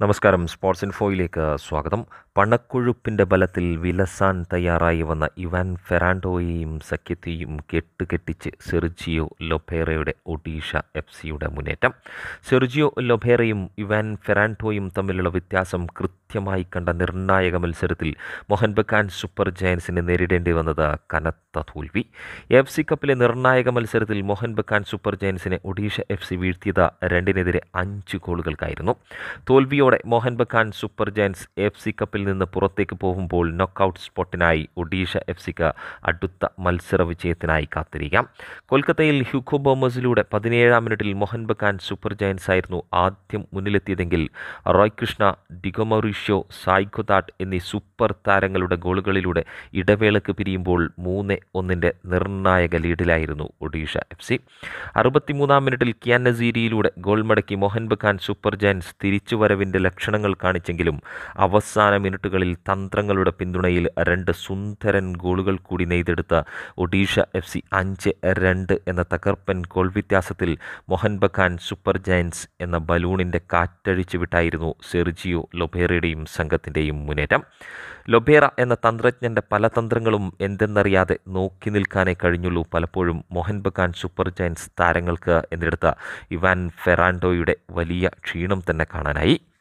നമസ്കാരം സ്പോർട്സ് ഇൻഫോയിലേക്ക് സ്വാഗതം പണക്കൊഴുപ്പിൻ്റെ ബലത്തിൽ വിലസാൻ തയ്യാറായി വന്ന ഇവാൻ ഫെറാൻഡോയെയും സഖ്യത്തെയും കെട്ടുകെട്ടിച്ച് സെർജിയോ ലൊഭേറയുടെ ഒഡീഷ എഫ് സിയുടെ മുന്നേറ്റം സെർജിയോ ലൊഭേറയും ഇവാൻ ഫെറാൻഡോയും തമ്മിലുള്ള വ്യത്യാസം കൃത്യമായി കണ്ട നിർണായക മത്സരത്തിൽ മോഹൻ ബഗാൻ സൂപ്പർ ജയൻസിനെ നേരിടേണ്ടി വന്നത് കനത്ത തോൽവി എഫ് സി കപ്പിലെ നിർണായക മത്സരത്തിൽ മോഹൻ ബഗാൻ സൂപ്പർ ജയൻസിനെ ഒഡീഷ എഫ് സി വീഴ്ത്തിയത് രണ്ടിനെതിരെ അഞ്ച് ഗോളുകൾക്കായിരുന്നു തോൽവിയോടെ Mohun Bagan Super Giants F C കപ്പിൽ നിന്ന് പുറത്തേക്ക് പോകുമ്പോൾ നോക്കൌട്ട് സ്പോട്ടിനായി ഒഡീഷ എഫ് സിക്ക് അടുത്ത മത്സര വിജയത്തിനായി കാത്തിരിക്കാം കൊൽക്കത്തയിൽ ഹ്യൂഗോ ബോമസിലൂടെ പതിനേഴാം മിനിറ്റിൽ മോഹൻ ബഗാൻ സൂപ്പർ ജയൻസ് ആയിരുന്നു ആദ്യം മുന്നിലെത്തിയതെങ്കിൽ റോയ് കൃഷ്ണ ഡിഗോമൊറീഷ്യോ സായ് ഖുദാട്ട് എന്നീ സൂപ്പർ താരങ്ങളുടെ ഗോളുകളിലൂടെ ഇടവേളക്ക് പിരിയുമ്പോൾ മൂന്ന് ഒന്നിൻ്റെ നിർണായക ലീഡിലായിരുന്നു ഒഡീഷ എഫ് സി അറുപത്തിമൂന്നാം മിനിറ്റിൽ കിയാൻ നസീരിയിലൂടെ ഗോൾ മടക്കി മോഹൻ ബഗാൻ സൂപ്പർ ജയൻസ് തിരിച്ചുവരവിൻ്റെ ലക്ഷണങ്ങൾ കാണിച്ചെങ്കിലും അവസാന മിനിറ്റുകളിൽ തന്ത്രങ്ങളുടെ പിന്തുണയിൽ രണ്ട് സുന്ദരൻ ഗോളുകൾ കൂടി നെയ്തെടുത്ത ഒഡീഷ എഫ് സി അഞ്ച് രണ്ട് എന്ന തകർപ്പൻ ഗോൾ വ്യത്യാസത്തിൽ മോഹൻ ബഗാൻ സൂപ്പർ ജയൻസ് എന്ന ബലൂണിൻ്റെ കാറ്റഴിച്ചു വിട്ടായിരുന്നു സെർജിയോ ലൊബേറയുടെയും സംഘത്തിൻ്റെയും മുന്നേറ്റം ലൊബേറ എന്ന തന്ത്രജ്ഞൻ്റെ പല തന്ത്രങ്ങളും എന്തെന്നറിയാതെ നോക്കി നിൽക്കാനേ കഴിഞ്ഞുള്ളൂ പലപ്പോഴും മോഹൻ ബഗാൻ സൂപ്പർ ജയൻസ് താരങ്ങൾക്ക് എന്നിടത്ത് ഇവാൻ ഫെറാൻഡോയുടെ വലിയ ക്ഷീണം തന്നെ കാണാനായി